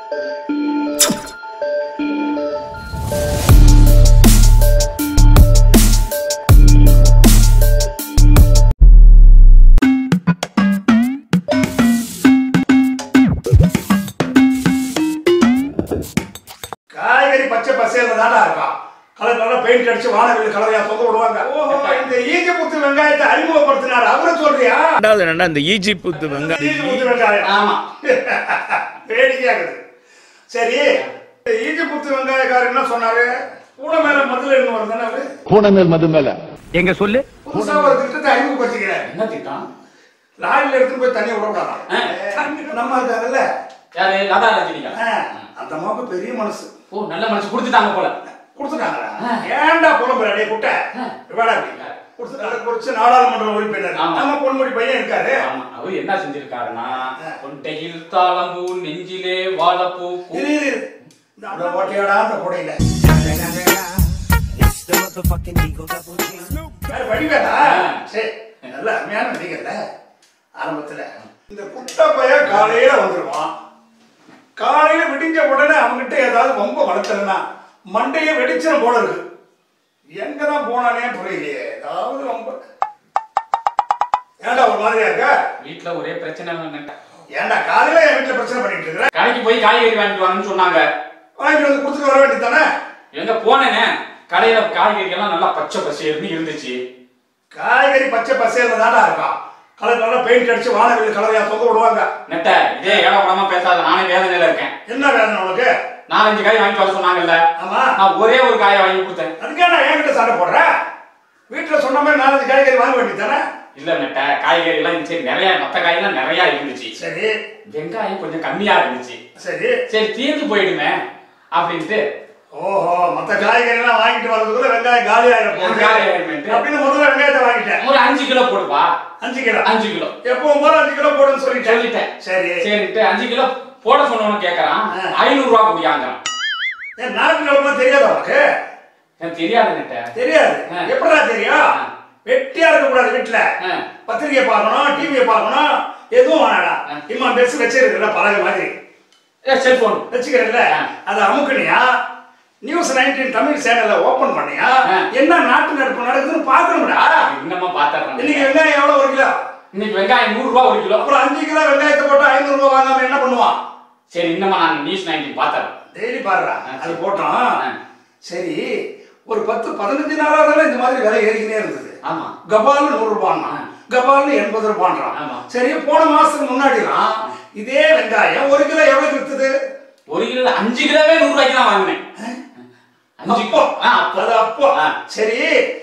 காய்கறி பச்சை பசேல தானா இருக்கும் கலர் கலர் பெயிண்ட் அடிச்சு வானவில் கலரையா தொங்க விடுவாங்க ஓஹோ இந்த ஈஜிபுத்து வெங்காயத்தை அறிமுகப்படுத்தினார் அவரை சொல்றியா ரெண்டாவது என்னன்னா இந்த ஈஜிப்து வெங்காயம் ஈஜிபுத்து வெங்காயம் ஆமா வேடிக்கையாகுது சரி இந்த ஈஜிபுத்து வெங்காயக்காரர் என்ன சொன்னாரு கூட மேல மதுல இருந்து வருதானே அவரு பூனை மேல் மது மேல எங்க சொல்லு புதுசா ஒரு திட்டத்தை அறிமுகப்படுத்திக்கிறேன் என்ன திட்டம் லாரியில எடுத்துட்டு போய் தண்ணி விடக்கூடாதான் ஆ. தண்ணி நம்ம இருக்காங்கல்ல யாரு லதா ரஜினிகா ஆ, அந்த அம்மாவுக்கு பெரிய மனசு ஓ நல்ல மனசு கொடுத்துட்டாங்க போல கொடுத்துட்டாங்களா ஆ. ஏன்டா புலம்புற அடே குட்டை ஆ. வேடா அப்படி கொடுத்துட்டாங்க குறிச்சு நாடாளுமன்ற உறுப்பினர் ஆமா. நம்ம பொன்முடி பையன் இருக்காரு ஆமா அவர் என்ன செஞ்சிருக்காருன்னா கொண்டையில் தாளம்பூ நெஞ்சிலே வாழப்பூ கூ- இரு, இரு, இரு. இந்த அவ்வளவு ஓட்டையாடா அந்த கொடையில வேற வடிவேலா ஆ. சரி நல்ல அருமையான நடிகர்ல ஆரம்பத்துல இந்த குட்டை பையன் காலையில வந்துருவான் காலையில விடிஞ்ச உடனே அவன்கிட்ட ஏதாவது ரொம்ப வளர்த்தலன்னா மண்டையே வெடிச்சிடும் போல இருக்கு எங்கதான் போனானே புரியலையே ஏதாவது ரொம்ப ஏன்டா ஒரு மாதிரியா இருக்க வீட்டுல ஒரே பிரச்சனை இல்லைங்க. ஏன்டா காலையில என் வீட்டுல பிரச்சனை பண்ணிட்டு இருக்கிற கடைக்கு போய் காய்கறி வாங்கிட்டு வாங்கன்னு சொன்னாங்க வாங்கிட்டு வந்து கொடுத்துட்டு வர வேண்டியதானே எங்க போனேனே கடையில காய்கறி எல்லாம் நல்லா பச்சை பசேர்னு இருந்துச்சு காய்கறி பச்சை பசேல தானா இருக்கும் கலர் கலர் பெயிண்ட் அடிச்சு வானவில் கலரையா தொங்க விடுவாங்க நெட்ட இதே இடம் கூடமா பேசாத நானே வேதனையில இருக்கேன் என்ன வேணும் உனக்கு நாலஞ்சு காய் வாங்கிட்டு வர சொன்னாங்கல்ல ஆமா நான் ஒரே ஒரு காயை வாங்கி கொடுத்தேன் அதுக்கே நான் என்கிட்ட சண்டை போடுறேன் வீட்டுல சொன்ன மாதிரி நாலஞ்சு காய்கறி வாங்க வேண்டியதானே இல்ல நெட்ட காய்கறி எல்லாம் இருந்துச்சு நிறைய மத்த காயெல்லாம் நிறைய இருந்துச்சு சரி வெங்காயம் கொஞ்சம் கம்மியா இருந்துச்சு சரி சரி தீர்ந்து போயிடுமே அப்படின்ட்டு ஓஹோ மத்த காய்கறி எல்லாம் வாங்கிட்டு வரதுக்குள்ள வெங்காயம் காலி ஆயிடும் போகுது. காலி ஆயிடுமேன்ட்டு. அப்படின்னு முதல்ல வெங்காயத்தை வாங்கிட்டேன் ஒரு அஞ்சு கிலோ போடுப்பா அஞ்சு கிலோ அஞ்சு கிலோ எப்பவும் போல அஞ்சு கிலோ போடுன்னு சொல்லிட்டேன் சொல்லிட்டேன் சரி சரிட்டு அஞ்சு கிலோ போட சொன்னவனு கேக்குறான் ஆ. ஐநூறு ரூபா குடியாங்கிறான் ஏன் நாட்டு கிழமை தெரியாதா உனக்கு எனக்கு தெரியாது நெட்ட தெரியாது ஆ. எப்படா தெரியும் ஆ. வெட்டியா இருக்க கூடாது வீட்டுல ஆ. பத்திரிக்கை பார்க்கணும் டிவியை பார்க்கணும் எதுவும் வேணாடா ஆ. இம்மா பெருசு வச்சிருக்கல பழக மாதிரி செல்போன் வச்சுக்கிறல்ல ஆ. அதை அமுக்குனியா நியூஸ் நைன்டீன் தமிழ் சேனல்ல ஓபன் பண்ணியா ஆ. என்ன நாட்டு நடப்பு நடக்குதுன்னு பார்க்கணும்டா இன்னமா பாத்துறேன் இன்னைக்கு வெங்காயம் எவ்வளவு ஒரு கிலோ இன்னைக்கு வெங்காயம் நூறு ரூபா ஒரு கிலோ அப்புறம் அஞ்சு கிலோ வெங்காயத்தை போட்டு ஐநூறு ரூபாய் வாங்காம என்ன பண்ணுவான் சரி இன்னமா நான் நியூஸ் நைன்டீன் பாத்துறேன் டெய்லி பாடுறா ஆ, அது சரி. போட்டோம் ஆ. சரி ஒரு பத்து பதினஞ்சு நாளா தானே இந்த மாதிரி விலை ஏறிக்கினே இருந்தது ஆமா கபால்னு நூறு ரூபான்னா ஆ. கபால்னு எண்பது ரூபான்றான் ஆமா. சரி போன மாசத்துக்கு முன்னாடிலாம் இதே வெங்காயம் ஒரு கிலோ எவ்வளவு வித்துது ஒரு கிலோ அஞ்சு கிலோவே நூறு ரூபாய்க்கு தான் வாங்கினேன் அஞ்சு அப்போ ஆ, அப்போ. அது அப்போ ஆ. சரி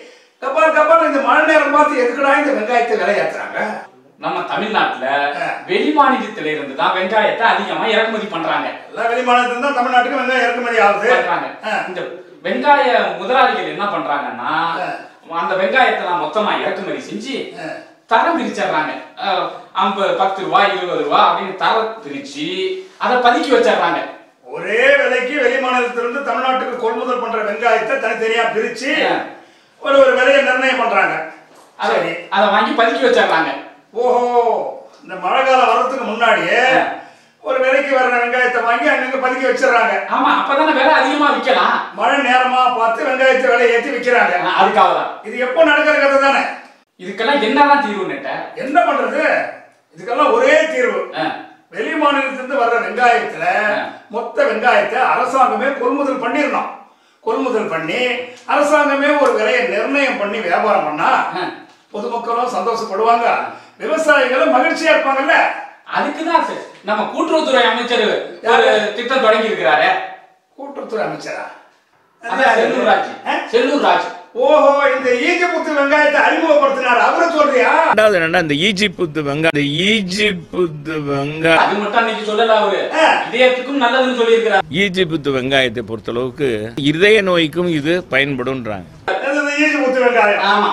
கபால் கபால் இந்த மழை நேரம் பார்த்து எதுக்குடா இந்த வெங்காயத்தை விலை ஏத்துறாங்க நம்ம தமிழ்நாட்டுல ஆ. வெளி மாநிலத்தில இருந்து தான் வெங்காயத்தை அதிகமா இறக்குமதி பண்றாங்க எல்லா வெளிமாநிலத்துல தான் தமிழ்நாட்டுக்கு வெங்காயம் இறக்குமதி ஆகுது பண்றாங்க ஆ. இந்த வெங்காய முதலாளிகள் என்ன பண்றாங்கன்னா ஆ. அந்த வெங்காயத்தை நான் மொத்தமா இறக்குமதி செஞ்சு ஆ. தரம் பிரிச்சிடுறாங்க அஹ், ஐம்பது பத்து ரூபாய் இருபது ரூபாய் அப்படின்னு தரம் பிரிச்சு அதை பதுக்கி வச்சிடுறாங்க ஒரே விலைக்கு வெளி மாநிலத்திலிருந்து தமிழ்நாட்டுக்கு கொள்முதல் பண்ற வெங்காயத்தை தனித்தனியா பிரிச்சு ஆ. ஒரு ஒரு விலையை நிர்ணயம் பண்றாங்க அதை சரி அதை வாங்கி பதுக்கி வச்சிடுறாங்க ஓஹோ இந்த மழை காலம் வர்றதுக்கு முன்னாடியே ஆ. ஒரு விலைக்கு வர்ற வெங்காயத்தை வாங்கி அங்கங்க பதுக்கி வச்சிடுறாங்க ஆமா அப்பதானே விலை அதிகமா விற்கலாம் மழை நேரமா பார்த்து வெங்காயத்தை விலை ஏத்தி விக்கிறாங்க அதுக்காக தான் இது எப்போ நடக்கிற கதை தானே இதுக்கெல்லாம் என்னதான் தீர்வு நெட்ட என்ன பண்றது இதுக்கெல்லாம் ஒரே தீர்வு வெளி மாநிலத்திலிருந்து வர்ற வெங்காயத்துல ஆ. மொத்த வெங்காயத்தை அரசாங்கமே கொள்முதல் பண்ணிடணும் கொள்முதல் பண்ணி அரசாங்கமே ஒரு விலையை நிர்ணயம் பண்ணி வியாபாரம் பண்ணா ஆ. பொதுமக்களும் சந்தோஷப்படுவாங்க விவசாயிகளும் மகிழ்ச்சியா இருப்பாங்கல்ல அதுக்குதான் சரி. நம்ம கூட்டுறவுத்துறை அமைச்சர் ஒரு திட்டம் தொடங்கி இருக்கிறாரு கூட்டுறவுத்துறை அமைச்சரா அதான் செல்லூர் ராஜ் ஆ? செல்லூர் ராஜ் ஓஹோ இந்த ஈஜிபுத்து வெங்காயத்தை அறிமுகப்படுத்தினார் அவரை சொல்றியா ரெண்டாவது என்னன்னா இந்த ஈஜிப்து வெங்காயம் இந்த ஈஜிப்து வெங்காயம் அது மட்டும் அன்னைக்கு சொல்லல அவரு ஆ. இதயத்துக்கும் நல்லதுன்னு சொல்லியிருக்கிறார் ஈஜிப்து வெங்காயத்தை பொறுத்தளவுக்கு இருதய நோய்க்கும் இது பயன்படும்ன்றாங்க என்னது ஈஜிபுத்து வெங்காயம் ஆமா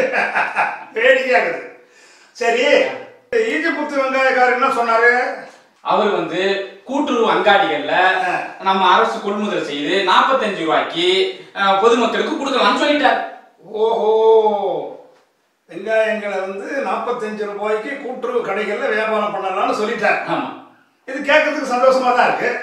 வேடிக்கையாகுது சரி இந்த ஈஜிபுத்து வெங்காயக்காரர் என்ன சொன்னாரு அவர் வந்து கூட்டுறவு அங்காடிகள்ல ஆ. நம்ம அரசு கொள்முதல் செய்து 45 ரூபாய்க்கு அஹ், பொதுமக்களுக்கு கொடுக்கலாம்னு சொல்லிட்டார் ஓஹோ வெங்காயங்களை வந்து நாற்பத்தஞ்சு ரூபாய்க்கு கூட்டுறவு கடைகள்ல வியாபாரம் பண்ணலாம்னு சொல்லிட்டார் ஆமா இது கேட்கறதுக்கு சந்தோஷமா தான் இருக்கு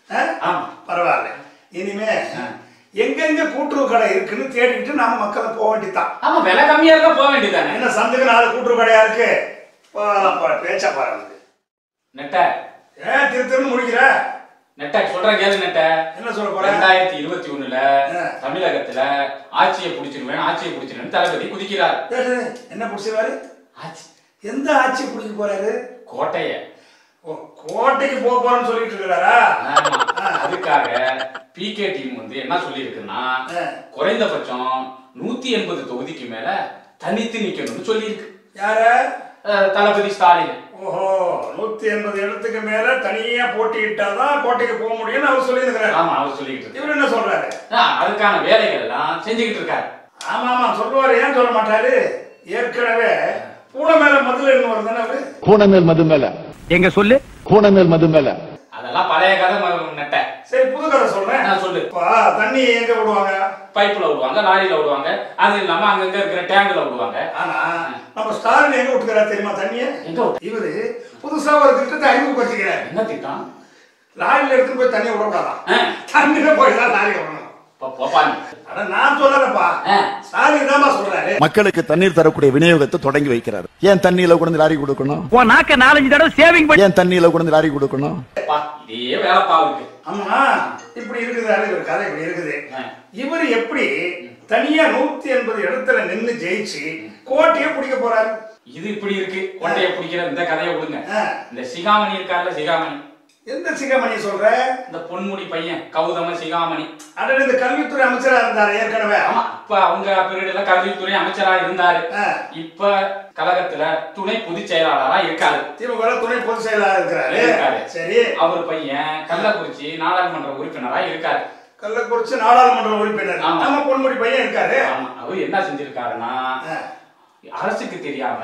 ஆ? ஆமா பரவாயில்ல இனிமே ஆ. எங்கெங்க கூட்டுறவு கடை இருக்குன்னு தேடிக்கிட்டு நாம மக்களை போக வேண்டியதுதான் ஆமா விலை கம்மியா இருந்தா போக வேண்டியதானே என்ன சந்துக்கு நாலு கூட்டுறவு கடையா இருக்கு போகலாம் போல பேச்சா பாருங்க நெட்ட ஏன் திரு திருன்னு முடிக்கிற நெட்ட சொல்றேன் கேளு நெட்ட என்ன சொல்ல போற ரெண்டாயிரத்தி இருபத்தி ஒண்ணுல ஆ. தமிழகத்துல ஆட்சியை பிடிச்சிருவேன் ஆட்சியை பிடிச்சிருவேன் தளபதி குதிக்கிறார் டேய், டேய், என்ன பிடிச்சிருவாரு ஆட்சி எந்த ஆட்சி பிடிக்க போறாரு கோட்டைய ஓ கோட்டைக்கு போக போறேன்னு சொல்லிட்டு இருக்கிறாரா ஆமா. ஆ. அதுக்காக பிகே டீம் வந்து என்ன சொல்லியிருக்குன்னா ஆ. குறைந்தபட்சம் நூத்தி எண்பது தொகுதிக்கு மேல தனித்து நிக்கணும்னு சொல்லியிருக்கு யார அஹ், தளபதி ஸ்டாலின் ஓஹோ நூத்தி எண்பது இடத்துக்கு மேல தனியா போட்டியிட்டாதான் கோட்டைக்கு போக முடியும்னு அவர் சொல்லியிருக்கிறாரு ஆமா அவர் சொல்லிக்கிட்டு இருக்கு இவர் என்ன சொல்றாரு ஆ, அதுக்கான வேலைகள் எல்லாம் செஞ்சுக்கிட்டு இருக்காரு ஆமா ஆமா சொல்லுவாரு ஏன் சொல்ல மாட்டாரு ஏற்கனவே பூனை மேல மதுல இருந்து வருதுன்னு அவரு கூனமேல் மது மேல எங்க சொல்லு கூனமேல் மது மேல அதெல்லாம் பழைய கதை ம- நெட்ட சரி புது கதை சொல்றேன் நான் சொல்லு இப்ப தண்ணி எங்க விடுவாங்க பைப்புல விடுவாங்க லாரியில விடுவாங்க அது இல்லாம அங்கங்க இருக்கிற டேங்க்ல விடுவாங்க ஆனா நம்ம ஸ்டாலின் எங்க விட்டுக்கிறாரு தெரியுமா தண்ணிய எங்க விட்டு- இவரு புதுசா ஒரு திட்டத்தை அறிமுகப்படுத்திக்கிறார் என்ன திட்டம் லாரியில எடுத்துட்டு போய் தண்ணியை விடக்கூடாதான் ஆ, தண்ணியில போய் தான் லாரி விடணும் போ- போப்பா நீ. ஆனா நான் சொல்லலப்பா ஆ, ஸ்டாலின் தான்ப்பா சொல்றாரு மக்களுக்கு தண்ணீர் தரக்கூடிய விநியோகத்தை தொடங்கி வைக்கிறார் ஏன் தண்ணியில கொண்டு லாரி கொடுக்கணும் உன் நாக்க நாலஞ்சு தடவை சேவிங் பண்ணி ஏன் தண்ணியில கொண்டு லாரி கொடுக்கணும் பா, இதே வேலைப்பா அவருக்கு ஆமா இப்படி இருக்குது இவர் கதை இப்படி இருக்குது ஆ. இவர் எப்படி தனியா நூத்தி எண்பது இடத்துல நின்னு ஜெயிச்சு கோட்டையை பிடிக்க போறாரு இது இப்படி இருக்கு கொண்டைய பிடிக்கிற இந்த கதையை விடுங்க ஆ. இந்த சிகாமணி இருக்கார்ல சிகாமணி எந்த சிங்கமணி சொல்ற இந்த பொன்முடி பையன் கௌதம சிகாமணி அடடே இந்த கல்வித்துறை அமைச்சரா இருந்தாரு ஏற்கனவே ஆமா இப்ப அவங்க பீரியட்ல கல்வித்துறை அமைச்சரா இருந்தாரு ஆ. இப்ப கழகத்துல துணை பொதுச் செயலாளரா இருக்காரு திமுக துணை பொதுச் செயலாளர் இருக்கிறாரு இருக்காரு. சரி அவர் பையன் கள்ளக்குறிச்சி நாடாளுமன்ற உறுப்பினரா இருக்காரு கள்ளக்குறிச்சி நாடாளுமன்ற உறுப்பினர் ஆமா. நம்ம பொன்முடி பையன் இருக்காரு ஆமா அவர் என்ன செஞ்சிருக்காருன்னா ஆ. அரசுக்கு தெரியாம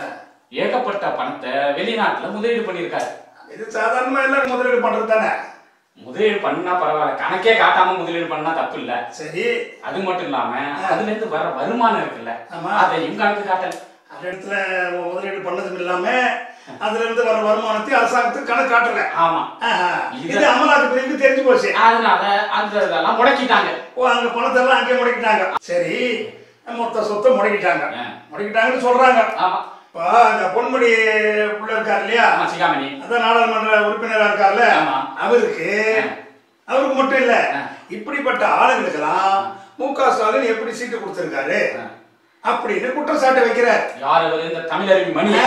ஏகப்பட்ட பணத்தை வெளிநாட்டுல முதலீடு பண்ணிருக்காரு இது சாதாரணமா எல்லாரும் முதலீடு பண்றது தானே முதலீடு பண்ணா பரவாயில்ல கணக்கே காட்டாம முதலீடு பண்ணா தப்பு இல்ல சரி அது மட்டும் இல்லாம அதுல இருந்து வர வருமானம் இருக்குல்ல ஆமா. அதையும் கணக்கு காட்டல அந்த இடத்துல முதலீடு பண்ணதும் இல்லாம அதுல இருந்து வர வருமானத்தை அரசாங்கத்துக்கு கணக்கு காட்டல ஆமா ஆஹா. இது- இது அமலாக்க பிரிவுக்கு தெரிஞ்சு போச்சு அதனால அந்த இதெல்லாம் முடக்கிட்டாங்க ஓ அங்க பணத்தை எல்லாம் அங்கே முடக்கிட்டாங்க சரி மொத்த சொத்தை முடக்கிட்டாங்க ஆ. முடக்கிட்டாங்கன்னு சொல்றாங்க ஆமா இப்போ இந்த பொன்முடி உள்ள இருக்கார் இல்லையா ஆமா சிகாமணி அதான் நாடாளுமன்ற உறுப்பினரா இருக்கார்ல ஆமா. அவருக்கு அவருக்கு மட்டும் இல்ல ஆ. இப்படிப்பட்ட ஆளுங்களுக்கெல்லாம் மு க ஸ்டாலின் எப்படி சீட்டு கொடுத்திருக்காரு அப்படின்னு குற்றச்சாட்டை வைக்கிறார் யார் அவரு இந்த தமிழருவி மணி ஆ.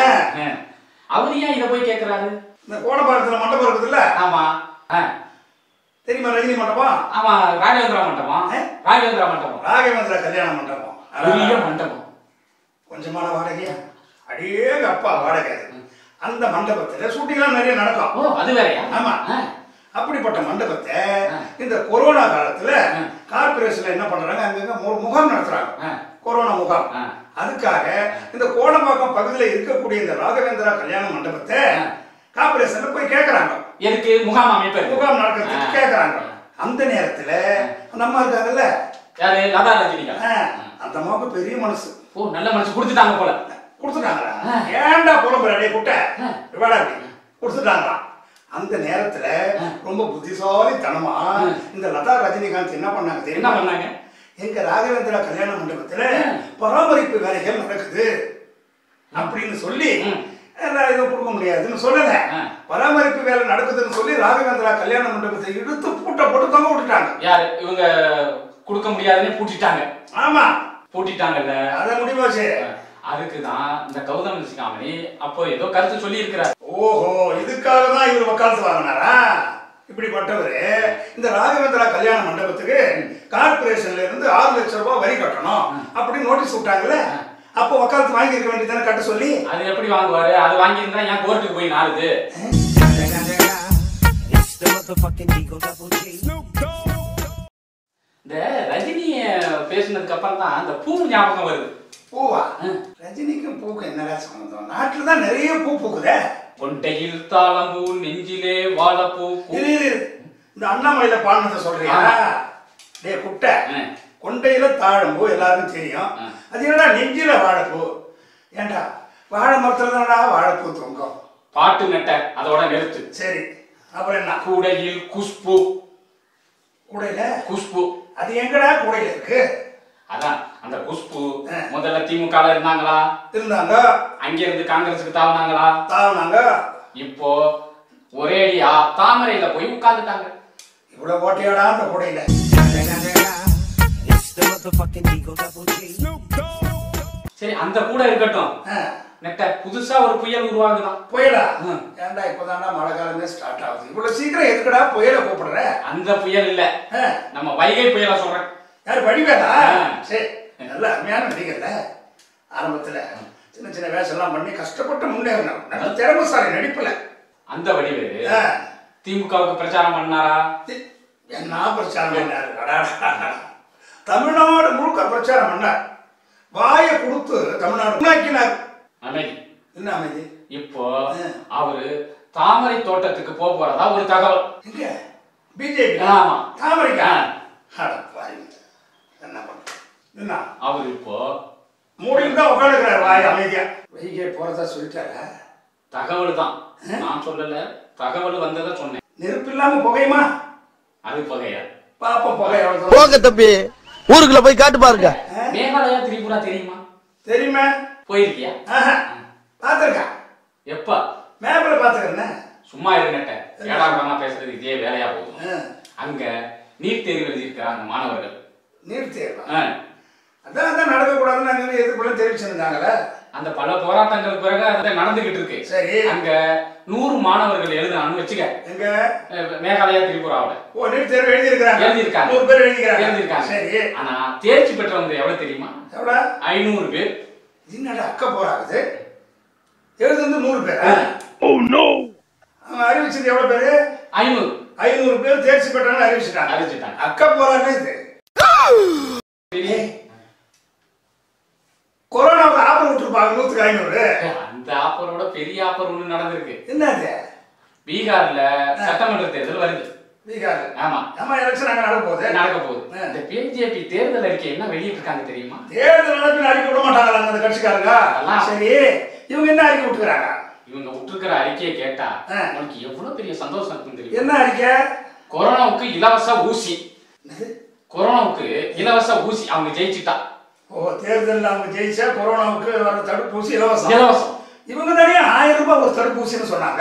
அவர் ஏன் இத போய் கேக்குறாரு இந்த கோடம்பாக்கத்துல மண்டபம் இருக்குதுல்ல ஆமா ஆ. தெரியுமா ரஜினி மண்டபம் ஆமா ராகவேந்திரா மண்டபம் ஆ? ராகவேந்திரா மண்டபம் ராகவேந்திர கல்யாண மண்டபம் பெரிய மண்டபம் கொஞ்சமான வாடகையா அடேங்க அப்பா வாடகை அது. அந்த மண்டபத்துல ஷூட்டிங்லாம் நிறைய ஓ நடக்கும் அது வேறயா ஆமா ஆ. அப்படிப்பட்ட மண்டபத்தை ஆ. இந்த கொரோனா காலத்துல ஆ. கார்பரேஷன்ல என்ன பண்றாங்க அங்கங்க மு- முகாம் நடத்துறாங்க ஆ. கொரோனா முகாம் ஆ. அதுக்காக இந்த கோடம்பாக்கம் பகுதியில் இருக்கக்கூடிய இந்த ராகவேந்திரா கல்யாண மண்டபத்தை ஆ. கார்பரேஷன்ல போய் கேக்குறாங்க எதுக்கு முகாம் அமைப்பு முகாம் நடக்கிறதுக்கு ஆ. கேக்குறாங்க அந்த நேரத்துல அந்த அம்மா இருக்காங்கல்ல யாரு லதா ரஜினிகா ஆ, அந்த அம்மாவுக்கு பெரிய மனசு ஓ நல்ல மனசு கொடுத்துட்டாங்க போல கொடுத்துட்டாங்களா ஆ. ஏன்டா புலம்புற அடே குட்ட ஆ. வேடா கொடுத்துட்டாங்களா அந்த நேரத்துல ரொம்ப புத்திசாலித்தனமா இந்த லதா ரஜினிகாந்த் என்ன பண்ணாங்க என்ன தெரியுமா பண்ணாங்க எங்க ராகவேந்திரா கல்யாண மண்டபத்துல பராமரிப்பு வேலைகள் நடக்குது அப்படின்னு சொல்லி ம். நான் இதை கொடுக்க முடியாதுன்னு சொல்லல ஆ. பராமரிப்பு வேலை நடக்குதுன்னு சொல்லி ராகவேந்திரா கல்யாண மண்டபத்தை இழுத்து பூட்ட போட்டு தொங்க விட்டுட்டாங்க யாரு இவங்க கொடுக்க முடியாதுன்னு பூட்டிட்டாங்க ஆமா பூட்டிட்டாங்கல்ல அத முடிவாச்சு அதுக்கு தான் இந்த கௌதம் சிகாமணி அப்போ ஏதோ கருத்து சொல்லி இருக்கிறார் ஓஹோ இதுக்காக தான் இவர் வக்காலத்து வாங்கினாரா இப்படிப்பட்டவர் இந்த ராகவேந்திரா கல்யாண மண்டபத்துக்கு கார்பரேஷன்ல இருந்து ஆறு லட்சம் ரூபாய் வரி கட்டணும் அப்படின்னு நோட்டீஸ் விட்டாங்கல்ல அப்போ வக்காலத்து வாங்கி இருக்க வேண்டியதானே கட்ட சொல்லி அது எப்படி வாங்குவாரு அது வாங்கியிருந்தா ஏன் கோர்ட்டுக்கு போய் நாளுது It's the motherfucking Eagle Double G. இந்த ரஜினிய பேசினதுக்கு அப்புறம் தான் இந்த பூ ஞாபகம் வருது பூவா ஆ. ரஜினிக்கும் பூக்கும் என்னடா சம்பந்தம் நாட்டுல தான் நிறைய பூ பூக்குதே கொண்டையில் தாளம்பூ நெஞ்சிலே வாழைப்பூ பூ. இரு இரு இரு. இந்த அண்ணாமலையில பாடினதை சொல்றியா ஆமா. டேய் குட்டை ஆ. கொண்டையில தாழம்பூ எல்லாருக்கும் தெரியும் ஆ. அது என்னடா நெஞ்சில வாழைப்பூ ஏன்டா வாழை மரத்துல தானடா வாழைப்பூ தொங்கும் பாட்டு நெட்ட அதோட நிறுத்து சரி அப்புறம் என்ன கூடையில் குஷ்பு கூடையில குஷ்பு அது எங்கடா கூடையில இருக்கு அதான் அந்த குஷ்பு ஆ. முதல்ல திமுக ல இருந்தாங்களா இருந்தாங்க அங்க இருந்து காங்கிரஸுக்கு தாவுனாங்களா தாவுனாங்க இப்போ ஒரேடியா தாமரையில போய் உட்கார்ந்துட்டாங்க இவ்வளவு ஓட்டையாடா அந்த கூடையில It's the motherfucking Eagle Double G. சரி அந்த கூட இருக்கட்டும் ஆ, நெட்ட புதுசா ஒரு புயல் உருவாகுதான் புயலா ம். ஏன்டா இப்பதான்டா மழை காலமே ஸ்டார்ட் ஆகுது இவ்வளவு சீக்கிரம் எதுக்குடா புயலை கூப்பிடுற அந்த புயல் இல்ல ஆ, நம்ம வைகை புயலை சொல்றேன் யாரு வடிவேலா ஆ. சரி நல்ல அருமையான நடிகர்ல ஆரம்பத்துல சின்ன சின்ன வேஷம்லாம் பண்ணி கஷ்டப்பட்டு முன்னேறினார் நல்ல திறமைசாலி நடிப்புல அந்த வடிவேலு ஆ, திமுகவுக்கு பிரச்சாரம் பண்ணாரா தி- என்ன பிரச்சாரம் பண்ணாரு அடாடா. தமிழ்நாடு முழுக்க பிரச்சாரம் பண்ணார் வாயை கொடுத்து தமிழ்நாடு உண்டாக்கினார் அமைதி என்ன அமைதி இப்போ ஆ. அவரு தாமரை தோட்டத்துக்கு போக போறதா ஒரு தகவல் எங்க பிஜேபி ஆமா. தாமரைக்கா ஆ. அட பாருங்க என்ன பண்ற என்ன அவர் இப்போ மூடிட்டு தான் உட்காந்துக்கிறார் வாய் அமைதியா வைகை போறதா சொல்லிட்டாரா தகவல் தான் நான் சொல்லல தகவல் வந்ததை சொன்னேன் நெருப்பு இல்லாம புகையுமா அது பகையா பாப்போம் புகை எவ்வளவு தூரம். போங்க தம்பி ஊருக்குள்ள போய் காட்டு பாருங்க மேகாலயா திரிபுரா தெரியுமா தெரியுமா போயிருக்கியா ஆஹா பாத்திருக்கா எப்ப மேப்ல பாத்துக்கிறேன் சும்மா இருங்கட்ட ஏடாகுடமா பேசுறது இதே வேலையா போகும் அங்க நீட் தேர்வு எழுதியிருக்கிறாங்க மாணவர்கள் நீர் தேர்வா ஆ. அதான் அதான் நடக்க கூடாதுன்னு நாங்க எதிர்ப்புல தெரிவிச்சிருந்தாங்களே அந்த பல போராட்டங்களுக்கு பிறகு அது நடந்துகிட்டு இருக்கு சரி அங்க நூறு மாணவர்கள் எழுதான்னு வச்சுக்க எங்க அஹ் மேகாலயா திரிபுராவுல ஓ நீட் தேர்வு எழுதியிருக்கிறாங்க எழுதியிருக்காங்க. நூறு பேர் எழுதிக்கிறாங்க எழுதியிருக்காங்க சரி ஆனா தேர்ச்சி பெற்றவங்க எவ்வளவு தெரியுமா எவ்வளோ ஐநூறு பேர் என்னடா அக்க போறாகுது எழுதுந்து நூறு பேர் அவங்க அறிவிச்சது எவ்வளவு பேரு ஐநூறு ஐநூறு பேர் தேர்ச்சி பெற்றாங்க அறிவிச்சிட்டாங்க அறிவிச்சிட்டாங்க அக்க போறாங்க இது சரி. கொரோனாவுக்கு ஆப்பர் விட்டுருப்பாங்க நூத்துக்கு ஐநூறு அந்த ஆப்பரோட பெரிய ஆப்பர் ஒண்ணு நடந்திருக்கு என்னது பீகார்ல சட்டமன்ற தேர்தல் வருது பீகார் ஆமா ஆமா எலெக்ஷன் அங்க நடக்க போகுது நடக்க போகுது ஆ. இந்த பிஜேபி தேர்தல் அறிக்கை என்ன வெளியிட்டிருக்காங்க தெரியுமா தேர்தல் நடப்பில் அறிக்கை விட மாட்டாங்களா அந்த கட்சிக்காரங்க அதெல்லாம். சரி இவங்க என்ன அறிக்கை விட்டுக்கிறாங்க இவங்க விட்டுருக்கிற அறிக்கையை கேட்டா ஆ. உனக்கு எவ்வளவு பெரிய சந்தோஷம் இருக்கும் தெரியும் என்ன அறிக்கை கொரோனாவுக்கு இலவச ஊசி என்னது? கொரோனாவுக்கு இலவச ஊசி அவங்க ஜெயிச்சுட்டா ஓ தேர்தலில் அவங்க ஜெயிச்சா கொரோனாவுக்கு வர தடுப்பூசி இலவசம் இலவசம் இவங்க தனியா ஆயிரம் ரூபாய் ஒரு தடுப்பூசின்னு சொன்னாங்க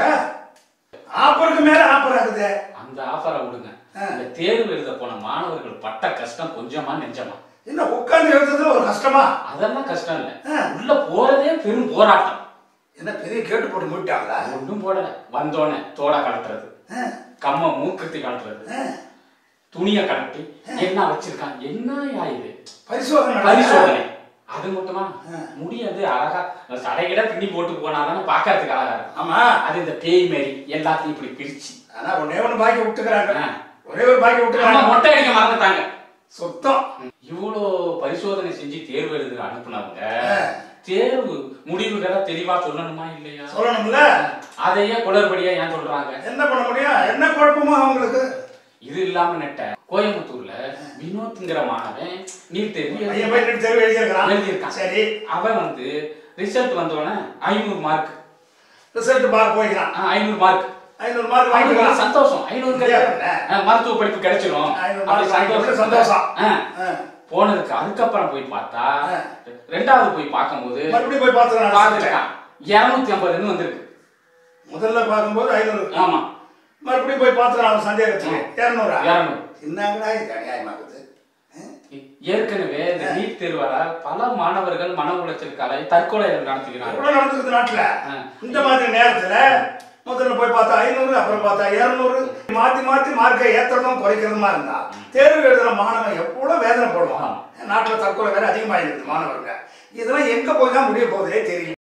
ஆப்பருக்கு மேல ஆப்பர் ஆகுது அந்த ஆஃபரை விடுங்க ஆ. இந்த தேர்வு எழுத போன மாணவர்கள் பட்ட கஷ்டம் கொஞ்சமா நெஞ்சமா என்ன உட்கார்ந்து எழுதுறதுல ஒரு கஷ்டமா அதெல்லாம் கஷ்டம் இல்ல ஆ. உள்ள போறதே பெரும் போராட்டம் என்ன பெரிய கேட்டு போட்டு மூட்டாங்களா ஒன்றும் போடல வந்தோடனே தோட கலட்டுறது கம்ம மூக்குத்தி கலட்டுறது துணியை கலட்டி என்ன வச்சிருக்கான் என்ன இது பரிசோதனை பரிசோதனை அது மட்டுமா ஆ. முடியாது அழகா சடைகிட பின்னி போட்டு போனாதானே பாக்கிறதுக்கு அழகா இருக்கும் ஆமா அது இந்த பேய் மாரி எல்லாத்தையும் இப்படி பிரிச்சு ஆனா ஒன்னே ஒண்ணு பாக்கி விட்டுக்கிறாங்க ஆ. ஒரே ஒரு பாக்கி ஆமா, விட்டுக்கிறாங்க மொட்டை அடிக்க மறந்துட்டாங்க சுத்தம் இவ்வளோ பரிசோதனை செஞ்சு தேர்வு எழுத அனுப்புனவங்க ஆ. தேர்வு முடிவுகளை தெளிவா சொல்லணுமா இல்லையா சொல்லணும்ல அதையே குளறுபடியா ஏன் சொல்றாங்க என்ன பண்ண முடியும் என்ன குழப்பமோ அவங்களுக்கு இது இல்லாம நெட்ட கோயம்புத்தூர்ல வினோத்ங்கிற மாணவன் நீட் தேர்வு பையன் எழுதி- போய் தேர்வு எழுதியிருக்கிறான் எழுதியிருக்கான் சரி அவன் வந்து ரிசல்ட் வந்தோடனே ஐநூறு மார்க் ரிசல்ட் பார்க்க போய்க்கிறான் ஐநூறு மார்க் ஐநூறு மார்க் அவனுக்கு வாங்கிக்கலாம் சந்தோஷம் ஐநூறு கிடையாது ஆ, மருத்துவ படிப்பு கிடைச்சிரும் ஐநூறு அப்படி mark வாங்கிக்கிறது சந்தோஷம் சந்தோஷம். ஆ. ஆ. போனதுக்கு அதுக்கப்புறம் போய் பார்த்தா ஆ. ரெண்டாவது போய் பார்க்கும்போது மறுபடியும் போய் பார்த்துக்கலாம் பார்த்துருக்கான் இருநூத்தி ஐம்பதுன்னு வந்திருக்கு முதல்ல பார்க்கும்போது ஐநூறு ஆமா மறுபடியும் போய் பார்த்துக்கலாம் சந்தேகத்துக்கு இரநூறா இருநூறு என்னங்கடா இது அநியாயமாகுது ஆ? ஏற்கனவே இந்த நீட் தேர்வால பல மாணவர்கள் மன உளைச்சலுக்கால தற்கொலை நடத்துகிறாங்க எவ்வளவு நடந்துக்குது நாட்டுல ஆ. இந்த மாதிரி நேரத்துல முதல்ல போய் பார்த்தா ஐநூறு அப்புறம் பார்த்தா இருநூறு மாத்தி மாத்தி மார்க்கை ஏத்துறதும் குறைக்கிறதுமா இருந்தா தேர்வு எழுதுற மாணவன் எவ்வளவு வேதனை போடுவான் நாட்டுல தற்கொலை வேற அதிகமாயிருக்குது மாணவர்கள் இதெல்லாம் எங்க போய் தான் முடிய போகுதே தெரியல